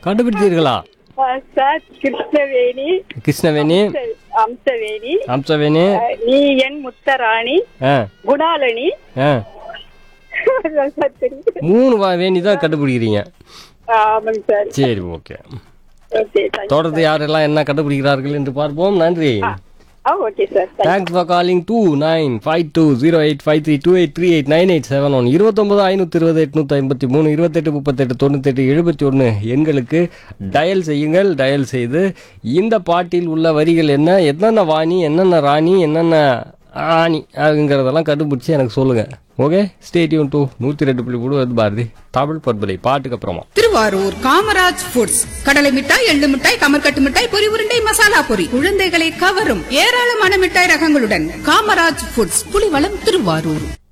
கண்டுபிடித்தீர்களா sir Krishnaveni Krishnaveni Amsaveni Amsaveni அஹ், நீ என் முத்தராணி ஆ குணாலனி ஆ சார் தெரியும் மூணு வா- வேணி தான் கண்டுபிடிக்கிறீங்க ஆமாங்க சார் சரி ஓகே ஓகே தேங்க் தொடர்ந்து யாரெல்லாம் என்ன கண்டுபிடிக்கிறார்கள் என்று பார்ப்போம் நன்றி ஆ okay sir thanks for calling two nine five two zero eight five three two eight three eight nine eight seven one இருபத்தொம்பது ஐநூற்றி இருபது எட்நூற்றி ஐம்பத்தி மூணு இருபத்தெட்டு முப்பத்தெட்டு தொண்ணூத்தெட்டு எழுபத்தி ஒன்று எண்களுக்கு டயல் செய்யுங்கள் டயல் செய்து இந்த பாட்டில் உள்ள வரிகள் என்ன என்னென்ன வாணி என்னென்ன ராணி என்னென்ன ஆணி அப்படிங்கிறதெல்லாம் கண்டுபிடிச்சி எனக்கு சொல்லுங்கள் ஓகே ஸ்டேடியம் டூ நூற்றி ரெண்டு புள்ளி மூணு வந்து பாரதி தமிழ் பண்பலை பாட்டுக்கு அப்புறமா திருவாரூர் காமராஜ் ஃபுட்ஸ் கடலை மிட்டாய் எள்ளு மிட்டாய் கமர்கட்டு மிட்டாய் பொரி உருண்டை மசாலா பொரி குழந்தைகளை கவரும் ஏராளமான மிட்டாய் ரகங்களுடன் காமராஜ் ஃபுட்ஸ் புலிவளம் திருவாரூர்